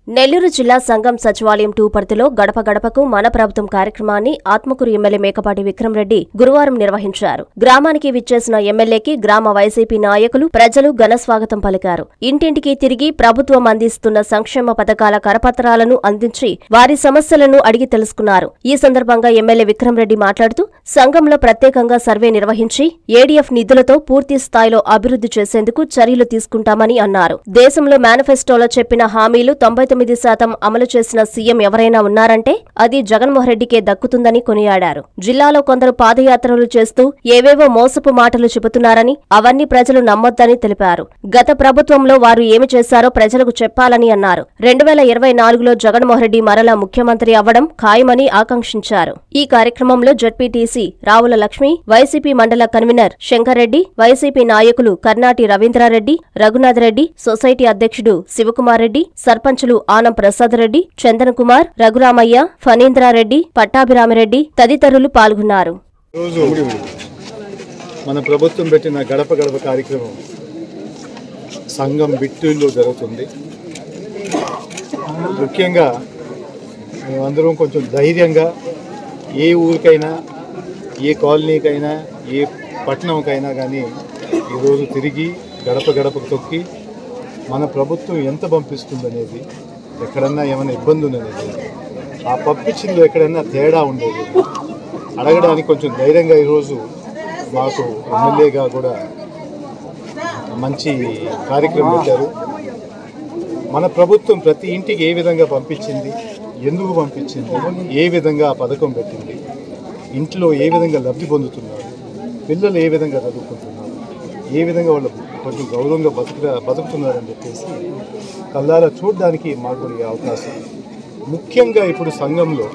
నెల్లూరు జిల్లా సంఘం సచివాలయం టూ పరిధిలో గడప గడపకు మన ప్రభుత్వం కార్యక్రమాన్ని ఆత్మకూరు ఎమ్మెల్యే మేకపాటి విక్రమరెడ్డి గురువారం నిర్వహించారు గ్రామానికి విచ్చేసిన ఎమ్మెల్యేకి గ్రామ వైసీపీ నాయకులు ప్రజలు ఘన స్వాగతం పలికారు ఇంటింటికి తిరిగి ప్రభుత్వం అందిస్తున్న సంక్షేమ పథకాల కరపత్రాలను అందించి వారి సమస్యలను అడిగి తెలుసుకున్నారు ఈ సందర్భంగా ఎమ్మెల్యే విక్రమరెడ్డి మాట్లాడుతూ సంఘంలో ప్రత్యేకంగా సర్వే నిర్వహించి ఏడీఎఫ్ నిధులతో పూర్తి స్థాయిలో అభివృద్ధి చేసేందుకు చర్యలు తీసుకుంటామని అన్నారు దేశంలో మేనిఫెస్టోలో చెప్పిన హామీలు తొంభై తొమ్మిది శాతం అమలు చేసిన సీఎం ఎవరైనా ఉన్నారంటే అది జగన్మోహన్ రెడ్డికే దక్కుతుందని కొనియాడారు జిల్లాలో కొందరు పాదయాత్రలు చేస్తూ ఏవేవో మోసపు మాటలు చెబుతున్నారని అవన్నీ ప్రజలు నమ్మొద్దని తెలిపారు గత ప్రభుత్వంలో వారు ఏమి చేశారో ప్రజలకు చెప్పాలని అన్నారు రెండు వేల ఇరవై నాలుగులో జగన్మోహన్ రెడ్డి మరలా ముఖ్యమంత్రి అవ్వడం ఖాయమని ఆకాంక్షించారు ఈ కార్యక్రమంలో జడ్పీటీసీ రావుల లక్ష్మి వైసీపీ మండల కన్వీనర్ శంకర్రెడ్డి వైసీపీ నాయకులు కర్నాటి రవీంద్రారెడ్డి రఘునాథ్ రెడ్డి సొసైటీ అధ్యక్షుడు శివకుమార్ రెడ్డి సర్పంచులు ఆనం ప్రసాద్ రెడ్డి చందన్ కుమార్ రఘురామయ్య ఫణీంద్రారెడ్డి పట్టాభిరామిరెడ్డి తదితరులు పాల్గొన్నారు రోజు మన ప్రభుత్వం పెట్టిన గడప గడప కార్యక్రమం సంఘం బిట్టూల్లో జరుగుతుంది ముఖ్యంగా మేమందరం కొంచెం ధైర్యంగా ఏ ఊరికైనా ఏ కాలనీకైనా ఏ పట్టణంకైనా కానీ ఈరోజు తిరిగి గడప గడపకు తొక్కి మన ప్రభుత్వం ఎంత పంపిస్తుందనేది ఎక్కడన్నా ఏమైనా ఇబ్బంది ఉందనేది ఆ పంపించిందో ఎక్కడన్నా తేడా ఉండేది అడగడానికి కొంచెం ధైర్యంగా ఈరోజు మాకు ఎమ్మెల్యేగా కూడా మంచి కార్యక్రమం పెట్టారు మన ప్రభుత్వం ప్రతి ఇంటికి ఏ విధంగా పంపించింది ఎందుకు పంపించింది ఏ విధంగా ఆ పథకం పెట్టింది ఇంట్లో ఏ విధంగా లబ్ధి పొందుతున్నారు పిల్లలు ఏ విధంగా చదువుకుంటున్నారు ఏ విధంగా వాళ్ళు కొంచెం గౌరవంగా బతుకు బతుకుతున్నారని చెప్పేసి కల్లారా చూడడానికి మాకు కూడా ఈ అవకాశం ముఖ్యంగా ఇప్పుడు సంఘంలో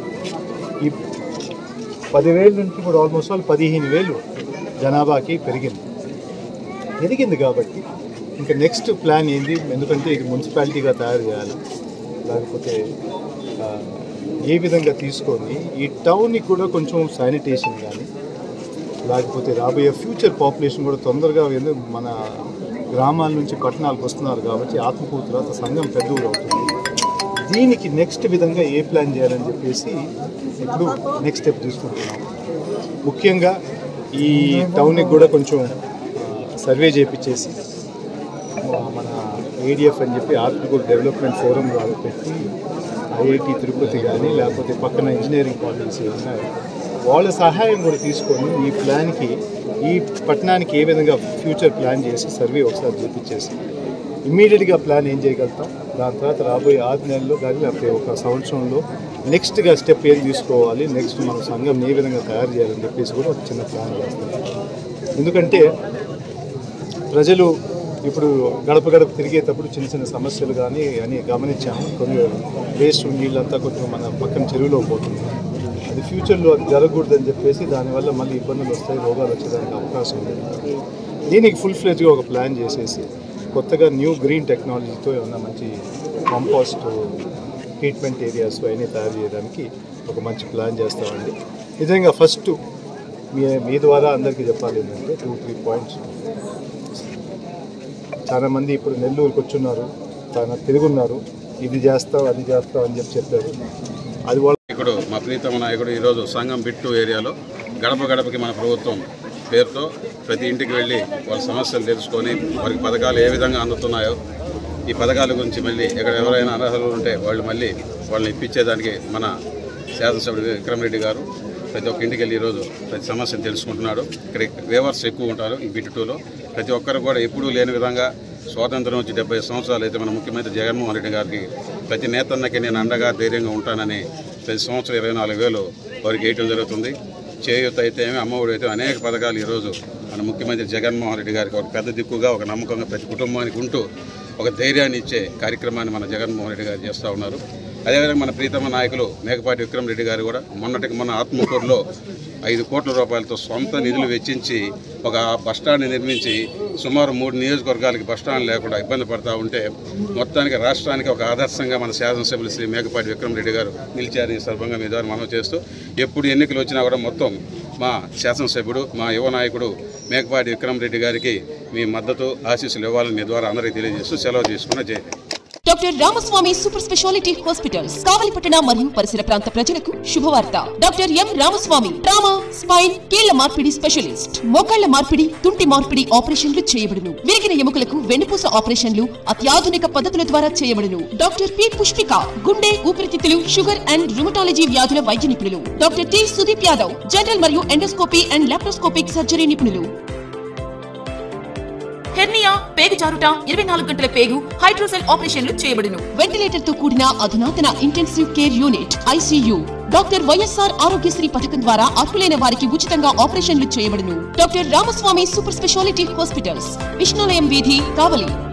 ఈ పదివేల నుంచి కూడా ఆల్మోస్ట్ ఆల్ పదిహేను వేలు జనాభాకి పెరిగింది పెరిగింది కాబట్టి ఇంకా నెక్స్ట్ ప్లాన్ ఏంది ఎందుకంటే ఇది మున్సిపాలిటీగా తయారు చేయాలి లేకపోతే ఆ, ఏ విధంగా తీసుకొని ఈ టౌన్కి కూడా కొంచెం శానిటేషన్ కానీ లేకపోతే రాబోయే ఫ్యూచర్ పాపులేషన్ కూడా తొందరగా ఏందో మన గ్రామాల నుంచి పట్టణాలకు వస్తున్నారు కాబట్టి ఆత్మకూరు తర్వాత సంఘం పెద్ద ఊరు అవుతుంది దీనికి నెక్స్ట్ విధంగా ఏ ప్లాన్ చేయాలని చెప్పేసి ఇప్పుడు నెక్స్ట్ స్టెప్ తీసుకుంటున్నాం ముఖ్యంగా ఈ టౌన్కి కూడా కొంచెం ఆ, సర్వే చేపించేసి ఆ, మన ఏడిఎఫ్ అని చెప్పి ఆత్మకూరు డెవలప్మెంట్ ఫోరం వాళ్ళు పెట్టి ఐఐటి తిరుపతి కానీ లేకపోతే పక్కన ఇంజనీరింగ్ కాలేజెస్ ఉన్నాయి వాళ్ళ సహాయం కూడా తీసుకొని ఈ ప్లాన్కి ఈ పట్టణానికి ఏ విధంగా ఫ్యూచర్ ప్లాన్ చేసి సర్వే ఒకసారి చూపించేసి ఇమ్మీడియట్గా ప్లాన్ ఏం చేయగలుగుతాం దాని తర్వాత రాబోయే ఆరు నెలల్లో కానీ లేకపోతే ఒక సంవత్సరంలో నెక్స్ట్గా స్టెప్ ఏం తీసుకోవాలి నెక్స్ట్ మన సంఘం ఏ విధంగా తయారు చేయాలని చెప్పేసి కూడా ఒక చిన్న ప్లాన్ చేస్తాం ఎందుకంటే ప్రజలు ఇప్పుడు గడప గడప తిరిగేటప్పుడు చిన్న చిన్న సమస్యలు కానీ అని గమనించాము కొన్ని వేస్ట్ నీళ్ళంతా కొంచెం మన పక్కన చెరువులో పోతుంది అది ఫ్యూచర్లో అది జరగకూడదని చెప్పేసి దానివల్ల మళ్ళీ ఇబ్బందులు వస్తాయి రోగాలు వచ్చేదానికి అవకాశం ఉంది దీనికి ఫుల్ ఫ్లెజ్గా ఒక ప్లాన్ చేసేసి కొత్తగా న్యూ గ్రీన్ టెక్నాలజీతో ఏమన్నా మంచి కాంపోస్ట్ ట్రీట్మెంట్ ఏరియాస్ అవన్నీ తయారు చేయడానికి ఒక మంచి ప్లాన్ చేస్తామండి నిజంగా ఫస్ట్ మీ మీ ద్వారా అందరికీ చెప్పాలి ఏంటంటే టూ త్రీ పాయింట్స్ చాలా మంది ఇప్పుడు నెల్లూరుకి వచ్చున్నారు చాలా తిరుగున్నారు ఇది చేస్తాం అది చేస్తాం అని చెప్పి చెప్పారు అది వాళ్ళ నాయకుడు మా ప్రీతమ నాయకుడు ఈరోజు సంఘం బిట్టు ఏరియాలో గడప గడపకి మన ప్రభుత్వం పేరుతో ప్రతి ఇంటికి వెళ్ళి వాళ్ళ సమస్యలు తెలుసుకొని వారికి పథకాలు ఏ విధంగా అందుతున్నాయో ఈ పథకాల గురించి మళ్ళీ ఇక్కడ ఎవరైనా అనర్హులు ఉంటే వాళ్ళు మళ్ళీ వాళ్ళని ఇప్పించేదానికి మన శాసనసభ్యుడు విక్రమరెడ్డి గారు ప్రతి ఒక్క ఇంటికి వెళ్ళి ఈరోజు ప్రతి సమస్యను తెలుసుకుంటున్నాడు ఇక్కడ వేవర్స్ ఎక్కువ ఉంటారు ఈ బిట్ టూలో ప్రతి ఒక్కరు కూడా ఎప్పుడూ లేని విధంగా స్వాతంత్రం వచ్చి డెబ్బై సంవత్సరాలు అయితే మన ముఖ్యమంత్రి జగన్మోహన్ రెడ్డి గారికి ప్రతి నేతన్నకి నేను అండగా ధైర్యంగా ఉంటానని ప్రతి సంవత్సరం ఇరవై నాలుగు వేలు వారికి వేయటం జరుగుతుంది చేయూత అయితే ఏమి అమ్మఒడి అయితే అనేక పథకాలు ఈరోజు మన ముఖ్యమంత్రి జగన్మోహన్ రెడ్డి గారికి ఒక పెద్ద దిక్కుగా ఒక నమ్మకంగా ప్రతి కుటుంబానికి ఉంటూ ఒక ధైర్యాన్ని ఇచ్చే కార్యక్రమాన్ని మన జగన్మోహన్ రెడ్డి గారు చేస్తూ ఉన్నారు అదేవిధంగా మన ప్రీతమ నాయకులు మేకపాటి విక్రమ్ రెడ్డి గారు కూడా మొన్నటికి మన ఆత్మకూరులో ఐదు కోట్ల రూపాయలతో సొంత నిధులు వెచ్చించి ఒక బస్టాండ్ నిర్మించి సుమారు మూడు నియోజకవర్గాలకి బస్టాండ్ లేకుండా ఇబ్బంది పడతా ఉంటే మొత్తానికి రాష్ట్రానికి ఒక ఆదర్శంగా మన శాసనసభ్యులు శ్రీ మేకపాటి విక్రమ్ రెడ్డి గారు నిలిచారని ఈ సందర్భంగా మీ ద్వారా మనం చేస్తూ ఎప్పుడు ఎన్నికలు వచ్చినా కూడా మొత్తం మా శాసనసభ్యుడు మా యువ నాయకుడు మేకపాటి విక్రమ్ రెడ్డి గారికి మీ మద్దతు ఆశీస్సులు ఇవ్వాలని మీ ద్వారా అందరికీ తెలియజేస్తూ సెలవు తీసుకున్న జై హింద్. Doctor Ramaswamy super speciality hospitals కావలిపట్టణ మరియు పరిసర ప్రాంత ప్రజలకు శుభవార్త doctor M Ramaswamy trauma spine కీళ్ల మార్పిడి స్పెషలిస్ట్ మోకాళ్ల మార్పిడి తుంటి మార్పిడి ఆపరేషన్లు చేయబడును విరిగిన ఎముకలకు వెన్నుపూస ఆపరేషన్లు అత్యాధునిక పద్ధతుల ద్వారా చేయబడును డాక్టర్ పి పుష్పిక గుండె ఊపిరితిత్తులు షుగర్ అండ్ రుమటాలజీ వ్యాధుల వైద్య నిపుణులు doctor T Sudeep Yadav general మరియు ఎండోస్కోపీ అండ్ లాప్రోస్కోపిక్ సర్జరీ నిపుణులు హెర్నియా పేగు జారుట ఇరవై నాలుగు గంటల పేగు హైడ్రోసెల్ ఆపరేషన్లు చేయబడును వెంటిలేటర్ తో కూడిన అధునాతన intensive care unit ICU doctor YSR Aarogyasri పథకం ద్వారా అర్హులైన వారికి ఉచితంగా ఆపరేషన్లు చేయబడును doctor Ramaswamy super speciality hospitals Vishnulayam వీధి కావలి